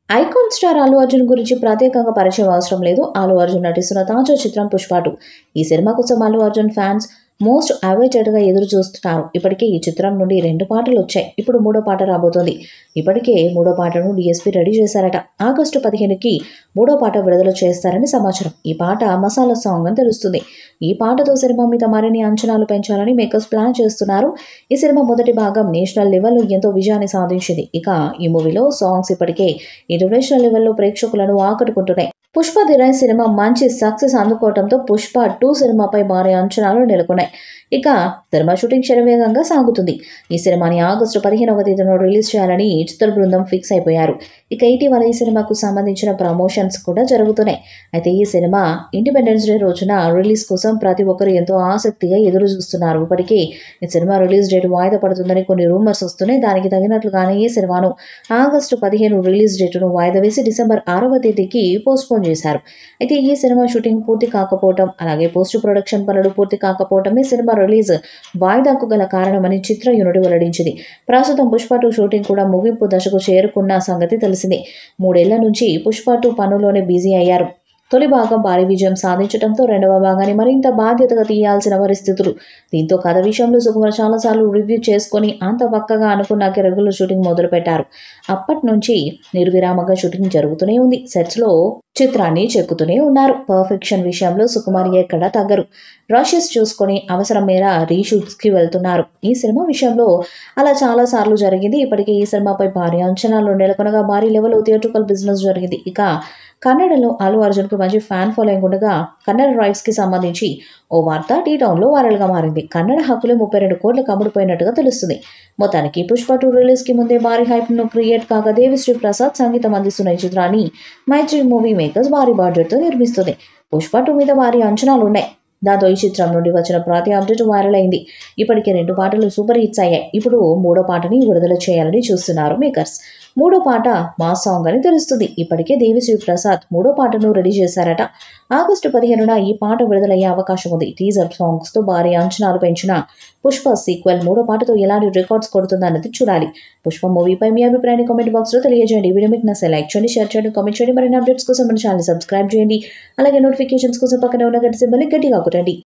icon star Allu Arjun గురించి ప్రత్యేకంగా పరిచయం అవసరం లేదు అల్లు అర్జున్ నటిస్తున్న తాజా చిత్రం పుష్ప టూ ఈ సినిమా కోసం అల్లు అర్జున్ ఫ్యాన్స్ మోస్ట్ అవైటెడ్గా ఎదురు చూస్తున్నారు ఇప్పటికే ఈ చిత్రం నుండి రెండు పాటలు వచ్చాయి ఇప్పుడు మూడో పాట రాబోతోంది ఇప్పటికే మూడో పాటను డిఎస్పీ రెడీ చేశారట ఆగస్టు పదిహేనుకి మూడో పాట విడుదల చేస్తారని సమాచారం ఈ పాట మసాలా సాంగ్ అని తెలుస్తుంది ఈ పాటతో సినిమా మీద మరిన్ని అంచనాలు పెంచాలని మేకర్స్ ప్లాన్ చేస్తున్నారు ఈ సినిమా మొదటి భాగం నేషనల్ లెవెల్లో ఎంతో విజయాన్ని సాధించింది ఇక ఈ మూవీలో సాంగ్స్ ఇప్పటికే ఇంటర్నేషనల్ లెవెల్లో ప్రేక్షకులను ఆకట్టుకుంటున్నాయి పుష్ప దిరాయ్ సినిమా మంచి సక్సెస్ అందుకోవడంతో పుష్ప టూ సినిమాపై భారీ అంచనాలు నెలకొన్నాయి ఇక సినిమా షూటింగ్ శరవేగంగా సాగుతుంది ఈ సినిమాని ఆగస్టు పదిహేనవ తేదీన రిలీజ్ చేయాలని చిత్ర బృందం ఫిక్స్ అయిపోయారు ఇక ఇటీవల ఈ సినిమాకు సంబంధించిన ప్రమోషన్స్ కూడా జరుగుతున్నాయి అయితే ఈ సినిమా ఇండిపెండెన్స్ డే రోజున రిలీజ్ కోసం ప్రతి ఒక్కరు ఎంతో ఆసక్తిగా ఎదురు చూస్తున్నారు ఇప్పటికీ ఈ సినిమా రిలీజ్ డేట్ వాయిదా పడుతుందని కొన్ని రూమర్స్ వస్తున్నాయి దానికి తగినట్లుగానే ఈ సినిమాను ఆగస్టు పదిహేను రిలీజ్ డేటును వాయిదా వేసి డిసెంబర్ ఆరవ తేదీకి పోస్ట్పోన్ చేశారు అయితే ఈ సినిమా షూటింగ్ పూర్తి కాకపోవటం అలాగే పోస్ట్ ప్రొడక్షన్ పనులు పూర్తి కాకపోవటమే సినిమా రిలీజ్ వాయిదాకు గల కారణమని చిత్ర యూనిట్ వెల్లడించింది ప్రస్తుతం పుష్ప టూ షూటింగ్ కూడా ముగింపు దశకు చేరుకున్న సంగతి తెలిసిందే మూడేళ్ల నుంచి పుష్ప టూ పనుల్లోనే బిజీ అయ్యారు తొలి భాగం భారీ విజయం సాధించడంతో రెండవ భాగాన్ని మరింత బాధ్యతగా తీయాల్సిన పరిస్థితులు దీంతో కథ విషయంలో సుకుమార్ చాలాసార్లు రివ్యూ చేసుకొని అంత పక్కగా అనుకున్నాక రెగ్యులర్ షూటింగ్ మొదలుపెట్టారు అప్పటి నుంచి నిర్విరామంగా షూటింగ్ జరుగుతూనే ఉంది సెట్స్లో చిత్రాన్ని చెక్కుతూనే ఉన్నారు పర్ఫెక్షన్ విషయంలో సుకుమార్ ఎక్కడా తగ్గరు రషెస్ చూసుకొని అవసరం మేర రీషూట్స్కి వెళ్తున్నారు ఈ సినిమా విషయంలో అలా చాలా సార్లు జరిగింది ఇప్పటికే ఈ సినిమాపై భారీ అంచనాలు నెలకొనగా భారీ లెవెల్ థియేట్రికల్ బిజినెస్ జరిగింది ఇక కన్నడలో అల్లు అర్జున్కు మంచి ఫ్యాన్ ఫాలోయింగ్ ఉండగా కన్నడ రైట్స్కి సంబంధించి ఓ వార్త టీ టౌన్లో వైరల్గా మారింది కన్నడ హక్కులు ముప్పై రెండు కోట్లకు అమ్ముడుపోయినట్టుగా తెలుస్తుంది మొత్తానికి పుష్ప టూ రిలీజ్కి ముందే భారీ హైప్ను క్రియేట్ కాగా దేవిశ్రీ ప్రసాద్ సంగీతం అందిస్తున్న ఈ చిత్రాన్ని మైత్రి మూవీ మేకర్స్ భారీ బడ్జెట్తో నిర్మిస్తుంది పుష్ప టూ మీద భారీ అంచనాలు ఉన్నాయి దాంతో ఈ చిత్రం నుండి వచ్చిన ప్రతి అప్డేట్ వైరల్ అయింది ఇప్పటికే రెండు పాటలు సూపర్ హిట్స్ అయ్యాయి ఇప్పుడు మూడో పాటని విడుదల చేయాలని చూస్తున్నారు మేకర్స్ మూడో పాట మా సాంగ్ అని తెలుస్తుంది ఇప్పటికే దేవిశ్రీ ప్రసాద్ మూడో పాటను రెడీ చేశారట ఆగస్టు పదిహేనున ఈ పాట విడుదలయ్యే అవకాశం ఉంది టీజర్ సాంగ్స్తో భారీ అంచనాలు పెంచిన పుష్ప సీక్వెల్ మూడో పాటతో ఎలాంటి రికార్డ్స్ కొడుతుందన్నది చూడాలి పుష్ప మూవీపై మీ అభిప్రాయాన్ని కామెంట్ బాక్స్లో తెలియజేయండి ఈ వీడియో మీకు నచ్చే లైక్ చేయండి షేర్ చేయండి కామెంట్ చేయండి మరిన్ని అప్డేట్స్ కోసం మన ఛానల్ సబ్స్క్రైబ్ చేయండి అలాగే నోటిఫికేషన్స్ కోసం పక్కనే ఉన్న గట్టి సింబల్ని గట్టిగా కొట్టండి